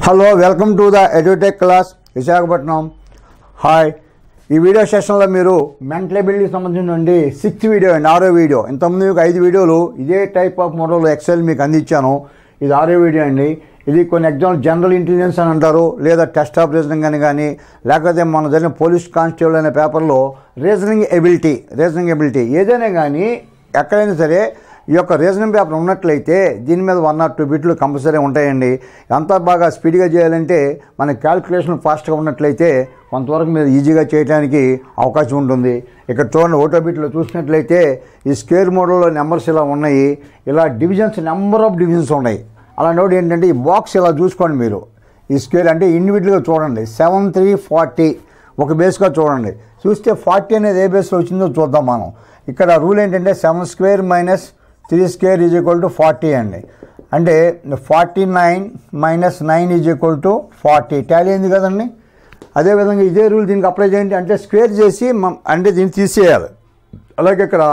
Hello welcome to the edutech class Visakhapatnam hi ఈ video సెషన్లో మీరు మెంటల్ ఎబిలిటీ సంబంధించినటువంటి సిక్స్త్ వీడియో అండి ఆరో వీడియో ఇంతకుముందు మీకు ఐదు వీడియోలు ఇదే టైప్ ఆఫ్ మోడల్ ఎక్సెల్ మీకు అందించాను ఇది ఆరో వీడియో అండి ఇది కొన్ని ఎగ్జామ్ జనరల్ ఇంటెలిజెన్స్ అని అంటారు లేదా టెస్ట్ ఆఫ్ రీజనింగ్ అని కానీ లేకపోతే మన జరిగిన పోలీస్ కానిస్టేబుల్ అనే పేపర్లో రీజనింగ్ ఎబిలిటీ రీజనింగ్ ఎబిలిటీ ఏదైనా కానీ ఎక్కడైనా సరే ఈ యొక్క రీజనింగ్ పేపర్ ఉన్నట్లయితే దీని మీద వన్ ఆర్ టూ బిట్లు కంపల్సరీ ఉంటాయండి ఎంత బాగా స్పీడ్గా చేయాలంటే మన క్యాల్కులేషన్ ఫాస్ట్గా ఉన్నట్లయితే కొంతవరకు మీరు ఈజీగా చేయడానికి అవకాశం ఉంటుంది ఇక్కడ చూడండి ఓటో బిట్లో చూసినట్లయితే ఈ స్క్వేర్ మోడల్లో నెంబర్స్ ఇలా ఉన్నాయి ఇలా డివిజన్స్ నెంబర్ ఆఫ్ డివిజన్స్ ఉన్నాయి అలాంటి ఏంటంటే ఈ బాక్స్ ఇలా చూసుకోండి మీరు ఈ స్క్వేర్ అంటే ఇండివిజువల్గా చూడండి సెవెన్ త్రీ ఫార్టీ ఒక బేస్గా చూడండి చూస్తే ఫార్టీ అనేది ఏ బేస్లో వచ్చిందో చూద్దాం మనం ఇక్కడ రూల్ ఏంటంటే seven square minus three square is equal to forty అండి అంటే forty nine minus nine is equal to forty tally అయింది కదండి అదేవిధంగా ఇదే రూల్ దీనికి అప్లై చేయండి అంటే స్క్వేర్ చేసి మ- అంటే దీన్ని తీసేయాలి అలాగే ఇక్కడ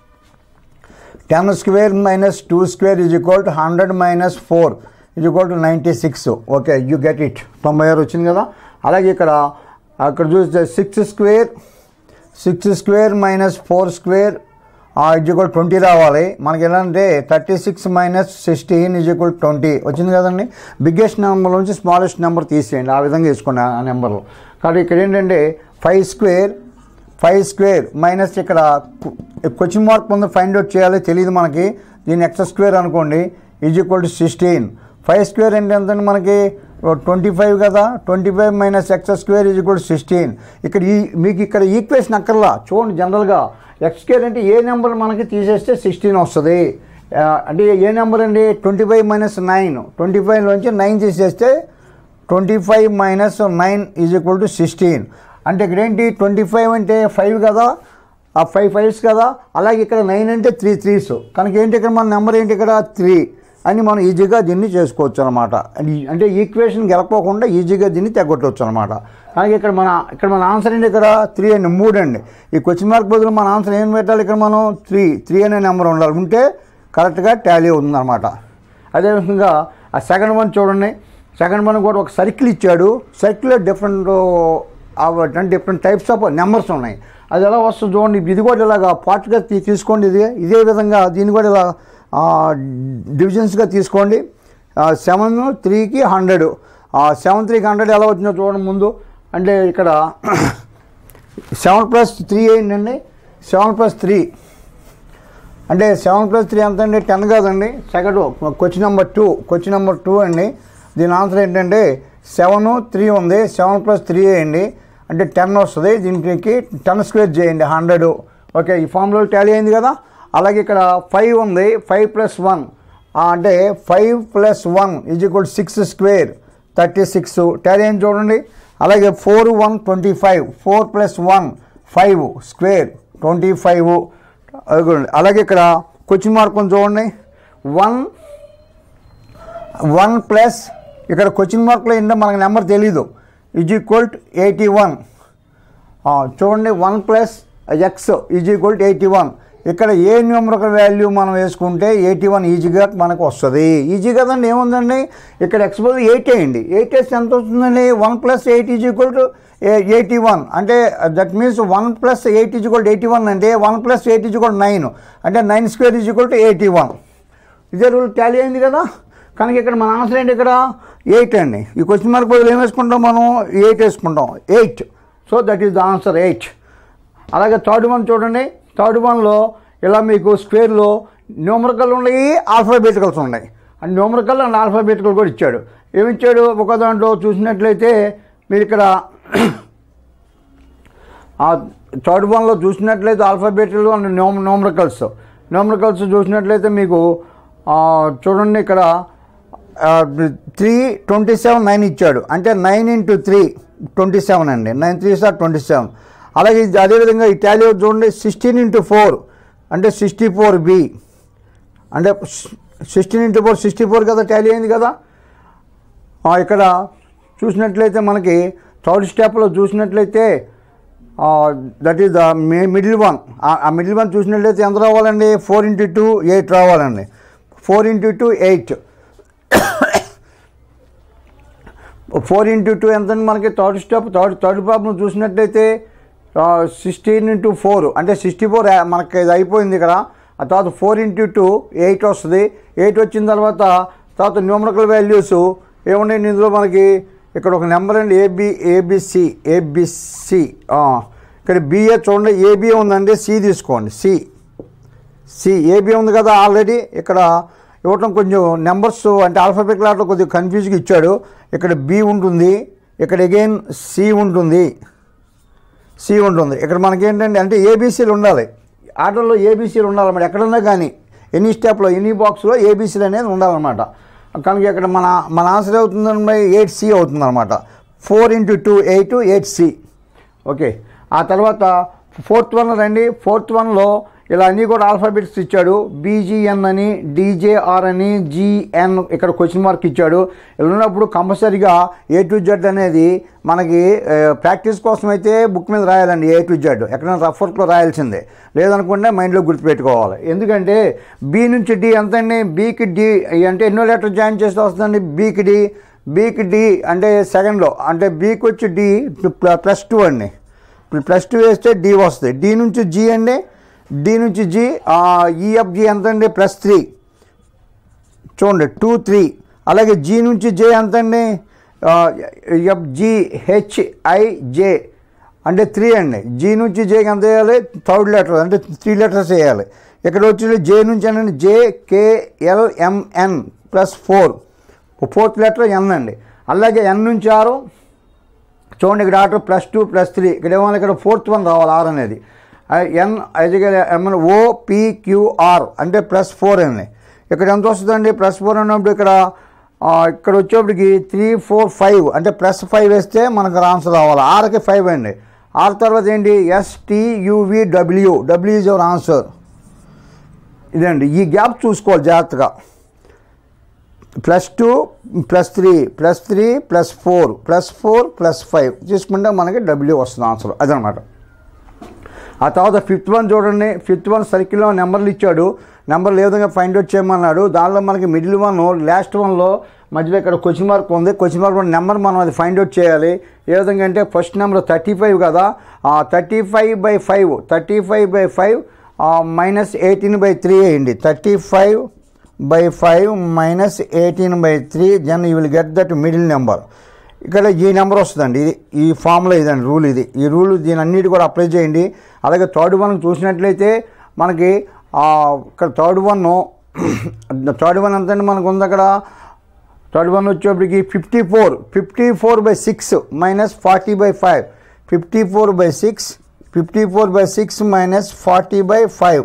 ten square minus two square is equal to hundred minus four is equal to ninety six okay you get it తొంభై ఆరు వచ్చింది కదా అలాగే ఇక్కడ అక్కడ చూస్తే six square six square minus four square is equal twenty రావాలి మనకి ఎలా అంటే thirty six minus sixteen is equal twenty వచ్చింది కదండి బిగ్గెస్ట్ నెంబర్ నుంచి స్మాలెస్ట్ నెంబర్ తీసేయండి ఆ విధంగా తీసుకోండి ఆ నెంబర్లో కాబట్టి ఇక్కడ ఏంటంటే five square five square minus ఇక్కడ క్వశ్చన్ మార్క్ ముందు ఫైండ్ అవుట్ చేయాలి తెలియదు మనకి దీన్ని ఎక్స్ స్క్వేర్ అనుకోండి is equal to sixteen five square అంటే ఎంతండి మనకి ట్వంటీ ఫైవ్ కదా twenty five minus x square is equal to sixteen ఇక్కడ ఈ మీకు ఇక్కడ ఈక్వేషన్ అక్కర్లా చూడండి జనరల్గా ఎక్స్ స్క్వేర్ అంటే ఏ నెంబర్ మనకి తీసేస్తే సిక్స్టీన్ వస్తుంది ఆ, అంటే ఏ నెంబర్ అండి twenty five minus nine twenty ఫైవ్లోంచి నైన్ తీసేస్తే twenty five minus nine is equal to sixteen అంటే ఇక్కడ ఏంటి ట్వంటీ ఫైవ్ అంటే ఫైవ్ కదా ఆ ఫైవ్ ఫైవ్స్ కదా అలాగే ఇక్కడ నైన్ అంటే త్రీ త్రీస్ కనుక ఏంటి ఇక్కడ మన నెంబర్ ఏంటి ఇక్కడ త్రీ అని మనం ఈజీగా దీన్ని చేసుకోవచ్చు అనమాట అంటే ఈక్వేషన్ గెలపకుండా ఈజీగా దీన్ని తెగొట్టవచ్చు అనమాట కానీ ఇక్కడ మన ఇక్కడ మన ఆన్సర్ ఏంటి ఇక్కడ త్రీ అండి మూడు అండి ఈ క్వశ్చన్ మార్క్ బదులు మన ఆన్సర్ ఏం పెట్టాలి ఇక్కడ మనం త్రీ త్రీ అనే నెంబర్ ఉండాలి ఉంటే కరెక్ట్గా టాలీ అవుతుందన్నమాట అదేవిధంగా ఆ సెకండ్ వన్ చూడండి సెకండ్ వన్ కూడా ఒక సర్కిల్ ఇచ్చాడు సర్కిల్లో డిఫరెంట్ అంటే డిఫరెంట్ టైప్స్ ఆఫ్ నెంబర్స్ ఉన్నాయి అది ఎలా వస్తుంది చూడండి ఇది కూడా ఇలాగా పార్ట్గా తీ- తీసుకోండి ఇది ఇదే విధంగా దీన్ని కూడా ఇలా డివిజన్స్గా తీసుకోండి సెవెన్ త్రీకి హండ్రెడ్ సెవెన్ త్రీకి హండ్రెడ్ ఎలా వచ్చిందో చూడండి ముందు అంటే ఇక్కడ సెవెన్ ప్లస్ త్రీ ఏంటండి సెవెన్ ప్లస్ త్రీ అంటే సెవెన్ ప్లస్ త్రీ ఎంత అండి టెన్ కాదండి second question number two question number two అండి దీని ఆన్సర్ ఏంటంటే సెవెన్ త్రీ ఉంది సెవెన్ ప్లస్ త్రీ వేయండి అంటే టెన్ వస్తుంది దీనికి టెన్ స్క్వేర్ చేయండి హండ్రెడ్ ఓకే ఈ ఫామ్లో టాలీ అయింది కదా అలాగే ఇక్కడ ఫైవ్ ఉంది ఫైవ్ ప్లస్ వన్ అంటే five plus one is equal six square thirty six tally అయింది చూడండి అలాగే four one twenty five four plus one five square twenty five అదిగోండి. అలాగే ఇక్కడ క్వశ్చన్ మార్క్ ఉంది చూడండి వన్ వన్ ప్లస్ ఇక్కడ క్వశ్చన్ మార్క్లో ఏంటో మనకు నెంబర్ తెలీదు is equal to eighty one చూడండి one plus x is equal to eighty one ఇక్కడ ఏ న్యూమరల్ వాల్యూ మనం వేసుకుంటే ఎయిటీ వన్ ఈజీగా మనకు వస్తుంది ఈజీ కదండి ఏముందండి ఇక్కడ ఎక్స్ బదులు ఎయిట్ వేయండి ఎయిట్ వేస్తే ఎంత వస్తుందండి one plus eight is equal to eighty one అంటే that means one plus eight is equal to eighty one అంటే one plus eight is equal nine అంటే nine square is equal to eighty one ఇదే rule tally అయింది కదా కనుక ఇక్కడ మన answer ఏంటి ఇక్కడ ఎయిట్ అండి ఈ క్వశ్చన్ మార్క్ బదులు ఏం వేసుకుంటాం మనం ఎయిట్ వేసుకుంటాం eight so that is the answer eight అలాగే థర్డ్ వన్ చూడండి థర్డ్ వన్లో ఇలా మీకు స్క్వేర్లో న్యూమరికల్ ఉన్నాయి ఆల్ఫాబెటికల్స్ ఉన్నాయి అండ్ న్యూమరికల్ అండ్ ఆల్ఫాబెటికల్ కూడా ఇచ్చాడు ఏమి ఇచ్చాడు ఒక దాంట్లో చూసినట్లయితే మీరు ఇక్కడ ఆ థర్డ్ వన్లో చూసినట్లయితే alphabetical and num numericals numericals చూసినట్లయితే మీకు ఆ, చూడండి ఇక్కడ త్రీ ట్వంటీ సెవెన్ నైన్ ఇచ్చాడు అంటే nine into three twenty seven అండి nine three sir twenty seven అలాగే ఇది అదేవిధంగా ఈ టాలీ చూడండి సిక్స్టీన్ ఇంటూ ఫోర్ అంటే సిక్స్టీ ఫోర్ బి అంటే sixteen into four sixty four కదా టాలీ అయింది కదా ఆ, ఇక్కడ చూసినట్లయితే మనకి థర్డ్ స్టెప్లో చూసినట్లయితే that is the middle one ఆ మిడిల్ వన్ చూసినట్లయితే ఎంత రావాలండి ఫోర్ ఇంటూ టూ ఎయిట్ రావాలండి four into two eight four into two ఎంత మనకి third step third third problem చూసినట్లయితే సిక్స్టీన్ ఇంటూ ఫోర్ అంటే సిక్స్టీ ఫోర్ మనకి ఇది అయిపోయింది ఇక్కడ ఆ తర్వాత ఫోర్ ఇంటూ టూ ఎయిట్ వస్తుంది ఎయిట్ వచ్చిన తర్వాత తర్వాత న్యూమరికల్ వాల్యూస్ ఏమున్నాయి ఇందులో మనకి ఇక్కడ ఒక నెంబర్ అండి ఏబి ఏబిసి ఏబిసి ఇక్కడ బిఏ చూడండి ఏబిఏ ఉందండి సి తీసుకోండి సి సి ఏబి ఉంది కదా ఆల్రెడీ ఇక్కడ ఇవ్వటం కొంచెం నెంబర్స్ అంటే ఆల్ఫాబెట్ లాట్లో కొద్దిగా కన్ఫ్యూజ్గా ఇచ్చాడు ఇక్కడ బి ఉంటుంది ఇక్కడ అగైన్ సి ఉంటుంది సి ఉంటుంది ఇక్కడ మనకేంటంటే అంటే ఏబీసీలు ఉండాలి ఆర్డర్లో ఏబీసీలు ఉండాలన్నమాట ఎక్కడున్నా కానీ ఎనీ స్టెప్లో ఎనీ బాక్స్లో ఏబీసీలు అనేది ఉండాలన్నమాట కనుక ఇక్కడ మన మన ఆన్సర్ అవుతుందండి ఎయిట్ సి అవుతుంది అనమాట four into two eight eight C okay ఆ తర్వాత ఫోర్త్ వన్ రండి ఫోర్త్ వన్లో ఇలా అన్నీ కూడా ఆల్ఫాబెట్స్ ఇచ్చాడు బీజీఎన్ అని డీజేఆర్ అని జిఎన్ ఇక్కడ క్వశ్చన్ మార్క్ ఇచ్చాడు ఇలా ఉన్నప్పుడు కంపల్సరీగా ఏ టు జెడ్ అనేది మనకి ఆ, ప్రాక్టీస్ కోసం అయితే బుక్ మీద రాయాలండి ఏ టు జెడ్ ఎక్కడైనా రఫ్ వర్క్లో రాయాల్సిందే లేదనుకుంటే మైండ్లో గుర్తుపెట్టుకోవాలి ఎందుకంటే బి నుంచి డి ఎంత అండి బీకి డి అంటే ఎన్నో లెటర్ జాయిన్ చేస్తే వస్తుందండి బీకి డి బీకి డి అంటే సెకండ్లో అంటే బీకి వచ్చి డి ప్లస్ టూ అండి ఇప్పుడు ప్లస్ టూ వేస్తే డి వస్తుంది డి నుంచి జీ అండి డి నుంచి జీ ఈఎఫ్ జీ ఎంత అండి ప్లస్ త్రీ చూడండి టూ త్రీ అలాగే జీ నుంచి జే ఎంత అండి F G H I J అంటే త్రీ అండి జీ నుంచి జేకి ఎంత వేయాలి థర్డ్ లెటర్ అంటే త్రీ లెటర్స్ వేయాలి ఇక్కడ వచ్చి జే నుంచి అంటే J KLMN plus four fourth letter N అండి అలాగే ఎన్ నుంచి ఆరు చూడండి ఇక్కడ order plus two plus three ఇక్కడ ఏమో ఇక్కడ ఫోర్త్ వన్ రావాలి ఆర్ అనేది ఎన్ ఎన్ ఓపీక్యూఆర్ అంటే ప్లస్ ఫోర్ అండి ఇక్కడ ఎంత వస్తుందండి ప్లస్ ఫోర్ అన్నప్పుడు ఇక్కడ ఆ, ఇక్కడ వచ్చేప్పటికి త్రీ ఫోర్ ఫైవ్ అంటే ప్లస్ ఫైవ్ వేస్తే మనకు ఆన్సర్ రావాలి ఆర్కి ఫైవ్ అండి ఆర్ తర్వాత ఏంటి STUV W W is our answer ఇదండి ఈ గ్యాప్ చూసుకోవాలి జాగ్రత్తగా plus two plus three plus three plus four plus four plus five తీసుకుంటే మనకి డబ్ల్యూ వస్తుంది ఆన్సర్ అదనమాట ఆ తర్వాత ఫిఫ్త్ వన్ చూడండి ఫిఫ్త్ వన్ సర్కిల్లో నెంబర్లు ఇచ్చాడు నెంబర్లు ఏ విధంగా ఫైండ్ అవుట్ చేయమన్నాడు దానిలో మనకి మిడిల్ వన్ లాస్ట్ వన్లో మధ్యలో ఇక్కడ క్వశ్చన్ మార్క్ ఉంది క్వశ్చన్ మార్క్ నెంబర్ మనం అది ఫైండ్ అవుట్ చేయాలి ఏ విధంగా అంటే ఫస్ట్ నెంబర్ థర్టీ ఫైవ్ కదా thirty five by five thirty five by five minus eighteen by three వేయండి thirty five by five minus eighteen by three then you will get that middle number ఇక్కడ ఈ number వస్తుందండి ఇది ఈ ఫామ్లో ఇదండి rule ఇది ఈ రూల్ దీని అన్నిటి కూడా అప్లై చేయండి అలాగే థర్డ్ వన్ చూసినట్లయితే మనకి ఆ, ఇక్కడ థర్డ్ వన్ థర్డ్ వన్ ఎంతండి మనకు ఉంది అక్కడ థర్డ్ వన్ వచ్చేప్పటికి fifty four fifty four by six minus forty by five fifty four by six fifty four by six minus forty by five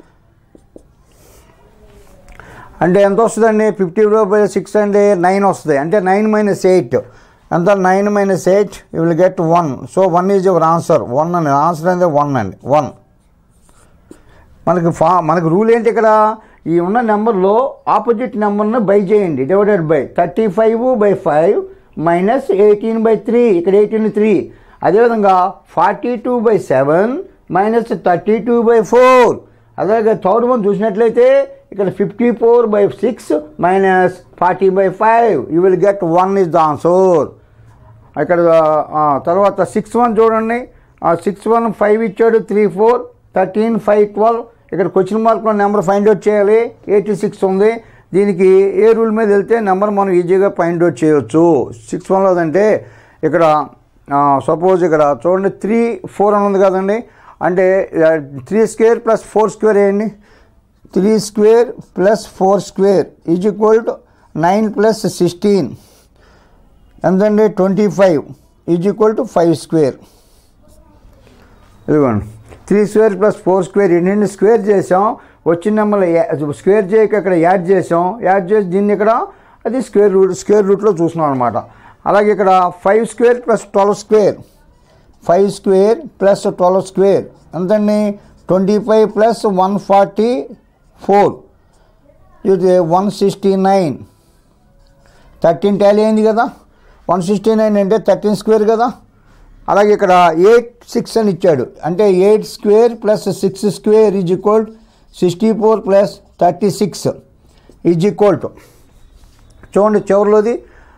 అంటే ఎంత వస్తుందండి ఫిఫ్టీ బై సిక్స్ అంటే nine వస్తుంది అంటే నైన్ మైనస్ ఎయిట్ ఎంత nine minus eight you will get one so one is your answer one అని answer అనేది one అండి వన్ మనకి ఫా మనకి రూల్ ఏంటి ఇక్కడ ఈ ఉన్న నెంబర్లో ఆపోజిట్ నెంబర్ని బై చేయండి divided by thirty five by five minus eighteen by three ఇక్కడ ఎయిటీన్ త్రీ అదేవిధంగా forty two by seven minus thirty two by four అలాగే థర్డ్ వన్ చూసినట్లయితే ఇక్కడ fifty four by six minus forty by five you will get one is the answer ఇక్కడ ఆ, తర్వాత six one చూడండి six one five ఇచ్చాడు three four thirteen five twelve ఇక్కడ question మార్క్లో నెంబర్ ఫైండ్ అవుట్ చేయాలి ఎయిటీ సిక్స్ ఉంది దీనికి ఏ రూల్ మీద వెళ్తే నెంబర్ మనం ఈజీగా ఫైండ్ అవుట్ చేయొచ్చు సిక్స్ వన్లో అంటే ఇక్కడ సపోజ్ ఇక్కడ చూడండి త్రీ ఫోర్ అని ఉంది కదండి అంటే three square plus four square వేయండి three square plus four square is equal to nine plus sixteen ఎంతండి twenty five is equal to five square ఇదిగోండి three square plus four square ఎన్ని స్క్వేర్ చేసాం వచ్చిన నెంబర్ స్క్వేర్ చేయక ఇక్కడ add చేసాం add చేసి దీన్ని ఇక్కడ అది స్క్వేర్ రూట్ స్క్వేర్ రూట్లో చూస్తున్నాం అనమాట అలాగే ఇక్కడ five square plus twelve square five square plus twelve square ఎంతండి twenty five plus one forty four ఇది one sixty nine thirteen tally అయింది కదా వన్ సిక్స్టీ నైన్ అంటే థర్టీన్ స్క్వేర్ కదా అలాగే ఇక్కడ ఎయిట్ సిక్స్ అని ఇచ్చాడు అంటే eight square plus six square is equal sixty four plus thirty six is equal to చూడండి చివరిలోది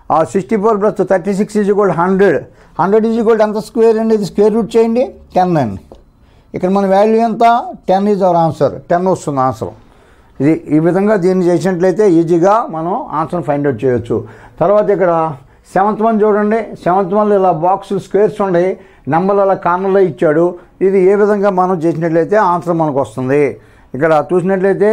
sixty four plus thirty six is equal hundred hundred is equal ఎంత స్క్వేర్ అండి ఇది స్క్వేర్ రూట్ చేయండి ten అండి ఇక్కడ మన వాల్యూ ఎంత ten is our answer ten వస్తుంది ఆన్సర్ ఇది ఈ విధంగా దీన్ని చేసినట్లయితే ఈజీగా మనం ఆన్సర్ ఫైండ్ అవుట్ చేయొచ్చు తర్వాత ఇక్కడ సెవెంత్ వన్ చూడండి సెవెంత్ వన్ ఇలా బాక్స్ స్క్వేర్స్ ఉండి నెంబర్లు అలా కార్నర్లో ఇచ్చాడు ఇది ఏ విధంగా మనం చేసినట్లయితే ఆన్సర్ మనకు వస్తుంది ఇక్కడ చూసినట్లయితే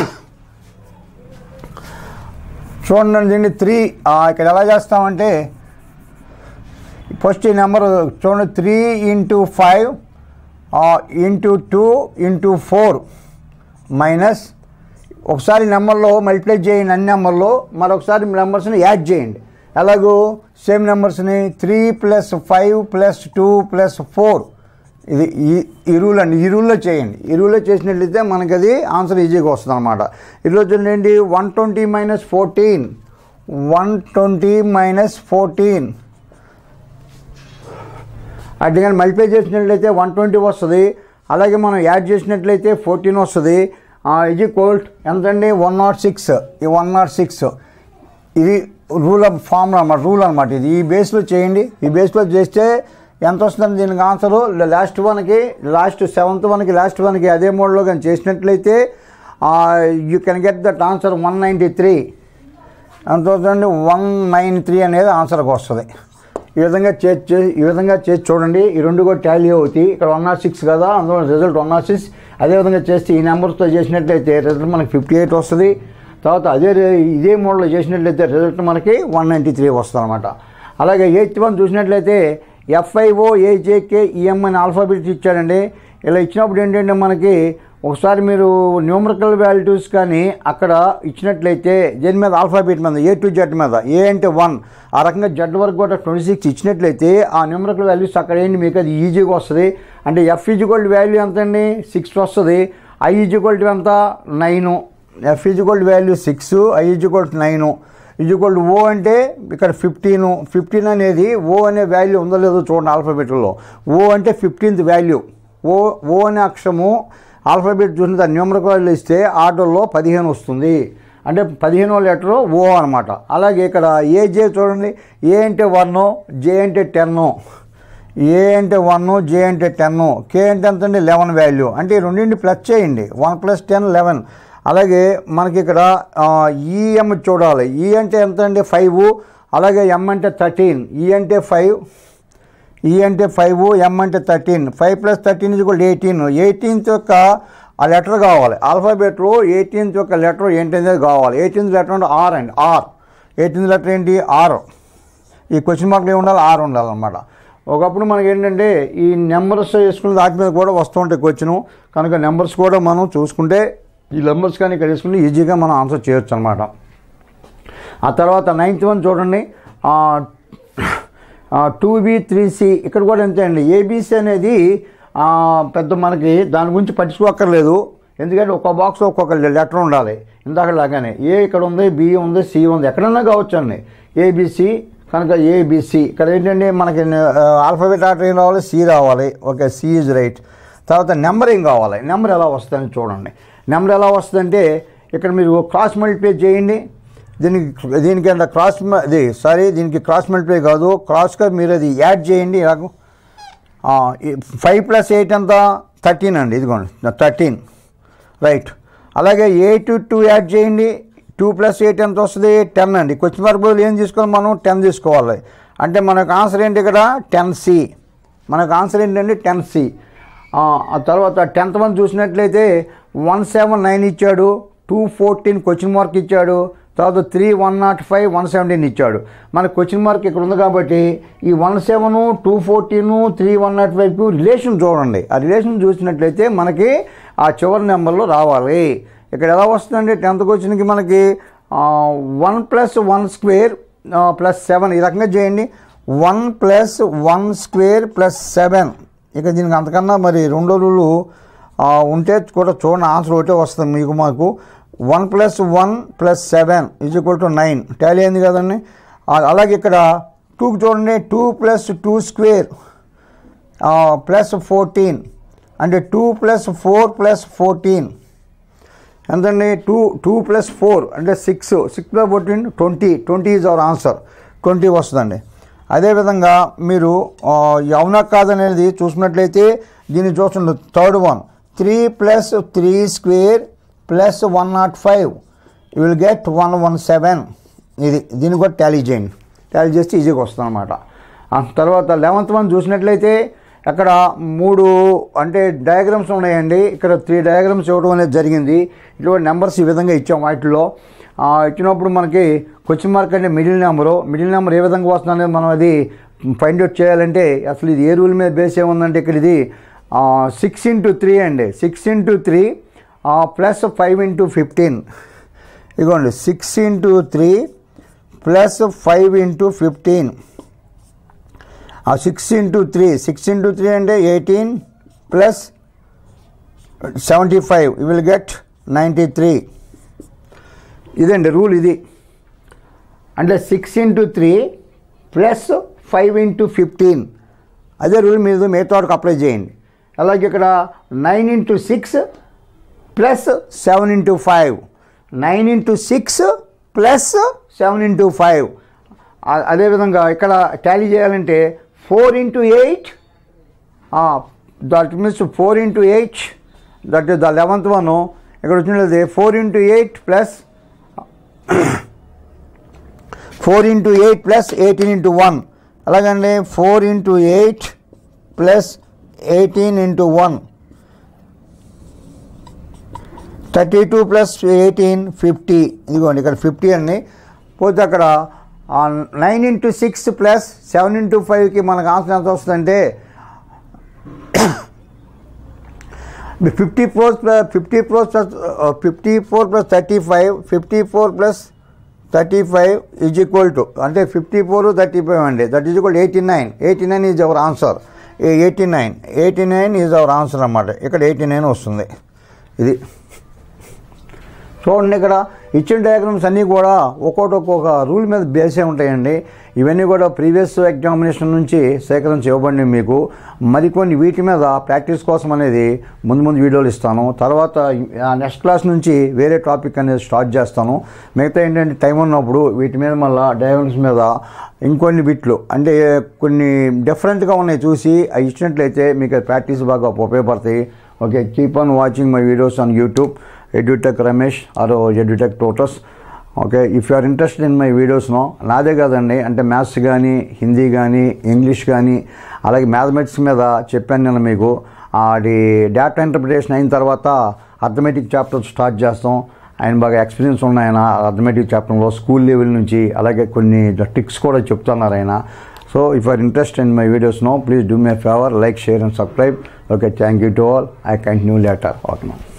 చూడండి దీన్ని త్రీ ఇక్కడ ఎలా చేస్తామంటే ఫస్ట్ ఈ నెంబర్ చూడండి three into five into two into four minus ఒకసారి నెంబర్లో మల్టిప్లై చేయండి అన్ని నెంబర్లో మరొకసారి నెంబర్స్ని యాడ్ చేయండి ఎలాగో సేమ్ నెంబర్స్ని three plus five plus two plus four ఇది ఈ ఈ రూల్ అండి ఈ రూల్లో చేయండి ఈ రూల్లో చేసినట్లయితే మనకి అది ఆన్సర్ ఈజీగా వస్తుంది అనమాట ఈరోజు చూడండి one twenty minus fourteen one twenty minus fourteen అట్లా కానీ మల్టిప్లై చేసినట్లయితే వన్ ట్వంటీ వస్తుంది అలాగే మనం యాడ్ చేసినట్లయితే ఫోర్టీన్ వస్తుంది ఇది కోల్ట్ ఎంతండి వన్ నాట్ సిక్స్ ఈ వన్ నాట్ సిక్స్ ఇది రూల్ ఆఫ్ ఫార్ములా అన్నమాట రూల్ అనమాట ఇది ఈ బేస్లో చేయండి ఈ బేస్లో చేస్తే ఎంత వస్తుంది దీనికి ఆన్సరు లాస్ట్ వన్కి లాస్ట్ సెవెంత్ వన్కి లాస్ట్ వన్కి అదే మోడ్లో కానీ చేసినట్లయితే you can get that answer one ninety three ఎంత అవుతుందండి వన్ నైన్ త్రీ అనేది ఆన్సర్కి వస్తుంది ఈ విధంగా చేసి చే- ఈ విధంగా చేసి చూడండి ఈ రెండు కూడా టాలీ అవుతాయి ఇక్కడ వన్ నాట్ సిక్స్ కదా అందులో రిజల్ట్ వన్ నాట్ సిక్స్ అదేవిధంగా చేస్తే ఈ నెంబర్స్తో చేసినట్లయితే రిజల్ట్ మనకి ఫిఫ్టీ ఎయిట్ వస్తుంది తర్వాత అదే రే- ఇదే మోడల్లో చేసినట్లయితే రిజల్ట్ మనకి వన్ నైంటీ త్రీ వస్తుంది అనమాట అలాగే ఎయిత్ వన్ చూసినట్లయితే ఎఫ్ఐఓ ఏజేకే ఈఎం అని ఆల్ఫాబెట్స్ ఇచ్చాడండి ఇలా ఇచ్చినప్పుడు ఏంటంటే మనకి ఒకసారి మీరు న్యూమరికల్ వాల్యూస్ కానీ అక్కడ ఇచ్చినట్లయితే దేని మీద ఆల్ఫాబెట్ మీద ఏ టు జెడ్ మీద ఏ అంటే వన్ ఆ రకంగా జెడ్ వరకు కూడా ట్వంటీ సిక్స్ ఇచ్చినట్లయితే ఆ న్యూమరికల్ వాల్యూస్ అక్కడ ఏంటి మీకు అది ఈజీగా వస్తుంది అంటే ఎఫ్ ఈజ్గోల్డ్ వాల్యూ ఎంత అండి సిక్స్ వస్తుంది ఐ ఈజ్గోల్డ్ ఎంత nine F is equal value six I is equal nine is equal O అంటే ఇక్కడ ఫిఫ్టీన్ ఫిఫ్టీన్ అనేది ఓ అనే వాల్యూ ఉందో లేదో చూడండి ఆల్ఫాబెట్లో ఓ అంటే ఫిఫ్టీన్త్ వాల్యూ ఓ ఓ అనే అక్షరము ఆల్ఫాబెట్ చూసిన దాని న్యూమరికల్ ఇస్తే ఆర్డర్లో పదిహేను వస్తుంది అంటే పదిహేనో లెటరు ఓ అనమాట అలాగే ఇక్కడ ఏ జే చూడండి ఏ అంటే వన్ జే అంటే టెన్ ఏ అంటే వన్ జే అంటే టెన్ కే అంటే ఎంత అండి లెవెన్ వాల్యూ అంటే ఈ రెండింటి ప్లస్ చేయండి వన్ ప్లస్ టెన్ లెవెన్ అలాగే మనకి ఇక్కడ ఈఎం చూడాలి ఈ అంటే ఎంత అండి ఫైవ్ అలాగే ఎం అంటే థర్టీన్ ఈ అంటే ఫైవ్ ఈ అంటే ఫైవ్ ఎం అంటే థర్టీన్ ఫైవ్ ప్లస్ థర్టీన్ ఇది కూడా ఎయిటీన్ ఎయిటీన్త్ యొక్క ఆ లెటర్ కావాలి ఆల్ఫాబెట్లో ఎయిటీన్త్ యొక్క లెటర్ ఏంటనేది కావాలి ఎయిటీన్త్ లెటర్ అంటే ఆర్ అండి ఆర్ ఎయిటీన్త్ లెటర్ ఏంటి ఆర్ ఈ క్వశ్చన్ మార్క్లు ఉండాలి ఆర్ ఉండాలన్నమాట ఒకప్పుడు మనకి ఏంటంటే ఈ నెంబర్స్ వేసుకున్న దాటి మీద కూడా వస్తూ ఉంటాయి క్వశ్చన్ కనుక నెంబర్స్ కూడా మనం చూసుకుంటే ఈ నెంబర్స్ కానీ ఇక్కడ వేసుకుంటే ఈజీగా మనం ఆన్సర్ చేయొచ్చు అనమాట ఆ తర్వాత నైన్త్ వన్ చూడండి టూ బి త్రీ సి ఇక్కడ కూడా అంతే అండి ఏబీసీ అనేది ఆ, పెద్ద మనకి దాని గురించి పట్టించుకోక్కర్లేదు ఎందుకంటే ఒక్కొక్క బాక్స్లో ఒక్కొక్క లెటర్ ఉండాలి ఇందాక లాగానే ఏ ఇక్కడ ఉంది బి ఉంది సి ఉంది ఎక్కడన్నా కావచ్చు అండి ఏబిసి కనుక ఏబిసి ఇక్కడ ఏంటంటే మనకి ఆల్ఫాబెట్ ఆర్డర్ ఏం రావాలి సి రావాలి ఓకే సి ఈజ్ రైట్ తర్వాత నెంబర్ ఏం కావాలి నెంబర్ ఎలా వస్తుందని చూడండి నెంబర్ ఎలా వస్తుందంటే ఇక్కడ మీరు క్రాస్ మల్టిప్లై చేయండి దీనికి దీనికి అంత క్రాస్ మ- ఇది సారీ దీనికి క్రాస్ మల్టిప్లై కాదు క్రాస్గా మీరు అది యాడ్ చేయండి ఇలాగ ఫైవ్ ప్లస్ ఎయిట్ ఎంత థర్టీన్ అండి ఇదిగోండి థర్టీన్ రైట్ అలాగే ఎయిట్ టూ యాడ్ చేయండి టూ ప్లస్ ఎయిట్ ఎంత వస్తుంది టెన్ అండి క్వశ్చన్ మార్క్ బదులు ఏం తీసుకోవాలి మనం టెన్ తీసుకోవాలి అంటే మనకు ఆన్సర్ ఏంటి ఇక్కడ టెన్ సి మనకు ఆన్సర్ ఏంటంటే టెన్ సి ఆ తర్వాత టెన్త్ వన్ చూసినట్లయితే వన్ సెవెన్ నైన్ ఇచ్చాడు టూ ఫోర్టీన్ క్వశ్చన్ మార్క్ ఇచ్చాడు తర్వాత three one not five one seventeen ఇచ్చాడు మన క్వశ్చన్ మార్క్ ఇక్కడ ఉంది కాబట్టి ఈ one seven two fourteen three one not ఫైవ్కు రిలేషన్ చూడండి ఆ రిలేషన్ చూసినట్లయితే మనకి ఆ చివరి నెంబర్లో రావాలి ఇక్కడ ఎలా వస్తుందంటే టెన్త్ క్వశ్చన్కి మనకి one plus one square plus seven ఈ రకంగా చేయండి one plus one square plus seven ఇక దీనికి అంతకన్నా మరి రెండో రూలు ఆ, ఉంటే కూడా చూడండి ఆన్సర్ ఒకటే వస్తుంది మీకు మాకు one plus one plus seven is equal to nine tally అయింది కదండి ఆ, అలాగే ఇక్కడ టూకి చూడండి two plus two square plus fourteen అంటే two plus four plus fourteen ఎంతండి టూ టూ ప్లస్ ఫోర్ అంటే six six plus fourteen twenty twenty is our answer twenty వస్తుందండి అదేవిధంగా మీరు ఆ, ఈ అవునా కాదనేది చూసినట్లయితే దీన్ని చూస్తుండే third one three plus three square plus one not five you will get one one seven ఇది దీన్ని కూడా టాలీ చేయండి టాలీ చేస్తే ఈజీగా వస్తుంది అనమాట తర్వాత లెవెంత్ వన్ చూసినట్లయితే అక్కడ మూడు అంటే డయాగ్రామ్స్ ఉన్నాయండి ఇక్కడ త్రీ డయాగ్రామ్స్ ఇవ్వడం అనేది జరిగింది ఇటువంటి నెంబర్స్ ఈ విధంగా ఇచ్చాం వాటిలో ఆ, ఇచ్చినప్పుడు మనకి క్వశ్చన్ మార్క్ అంటే మిడిల్ నెంబరు మిడిల్ నెంబర్ ఏ విధంగా వస్తుంది అనేది మనం అది ఫైండ్ అవుట్ చేయాలంటే అసలు ఇది ఏ రూల్ మీద బేస్ ఏముందంటే ఇక్కడ ఇది సిక్స్ ఇంటూ త్రీ అండి six into three plus five into fifteen ఇదిగోండి six into three plus five into fifteen ఆ six into three six into three అంటే eighteen plus seventy five you will get ninety three ఇదండి rule ఇది అంటే six into three plus five into fifteen అదే rule మీరు మిగతా వాటికి apply చేయండి అలాగే ఇక్కడ nine into six plus seven into five nine into six plus seven into five అదేవిధంగా ఇక్కడ టాలీ చేయాలంటే four into eight that means four into eight that is the eleventh one ఇక్కడ వచ్చినది four into eight plus four into eight plus eighteen into one అలాగండి four into eight plus eighteen into one thirty two plus eighteen fifty ఇదిగోండి ఇక్కడ fifty అండి పోతే అక్కడ nine into six plus seven into ఫైవ్కి మనకు ఆన్సర్ ఎంత వస్తుందంటే fifty four plus fifty four plus fifty four plus thirty five fifty four plus thirty five is equal to అంటే ఫిఫ్టీ ఫోర్ థర్టీ ఫైవ్ అండి that is equal eighty nine eighty nine is our answer eighty nine eighty nine is our answer అన్నమాట ఇక్కడ eighty nine వస్తుంది ఇది చూడండి ఇక్కడ ఇచ్చిన diagrams అన్నీ కూడా ఒక్కొక్కటి ఒక్కొక్క రూల్ మీద బేసే ఉంటాయండి ఇవన్నీ కూడా ప్రీవియస్ ఎగ్జామినేషన్ నుంచి సేకరించి ఇవ్వబడి మీకు మరికొన్ని వీటి మీద ప్రాక్టీస్ కోసం అనేది ముందు ముందు వీడియోలు ఇస్తాను తర్వాత నెక్స్ట్ క్లాస్ నుంచి వేరే టాపిక్ అనేది స్టార్ట్ చేస్తాను మిగతా ఏంటంటే టైం ఉన్నప్పుడు వీటి మీద మళ్ళీ డయాగ్రామ్స్ మీద ఇంకొన్ని బిట్లు అంటే కొన్ని డిఫరెంట్గా ఉన్నాయి చూసి అవి ఇచ్చినట్లయితే మీకు ప్రాక్టీస్ బాగా ఉపయోగపడతాయి okay keep on watching my videos on YouTube Edutech Ramesh or Edutech టోటస్ okay if you are interested in my videos no నాదే కాదండి అంటే మ్యాథ్స్ కానీ హిందీ కానీ ఇంగ్లీష్ కానీ అలాగే మ్యాథమెటిక్స్ మీద చెప్పాను నేను మీకు అది డేటా ఇంటర్ప్రిటేషన్ అయిన తర్వాత అథమెటిక్ చాప్టర్ స్టార్ట్ చేస్తాం ఆయన బాగా ఎక్స్పీరియన్స్ ఉన్నాయి ఆయన అథమెటిక్ చాప్టర్లో స్కూల్ లెవెల్ నుంచి అలాగే కొన్ని ట్రిక్స్ కూడా చెప్తున్నారు ఆయన so if are interest in my videos no please do my favour like share and subscribe okay thank you to all I continue later okay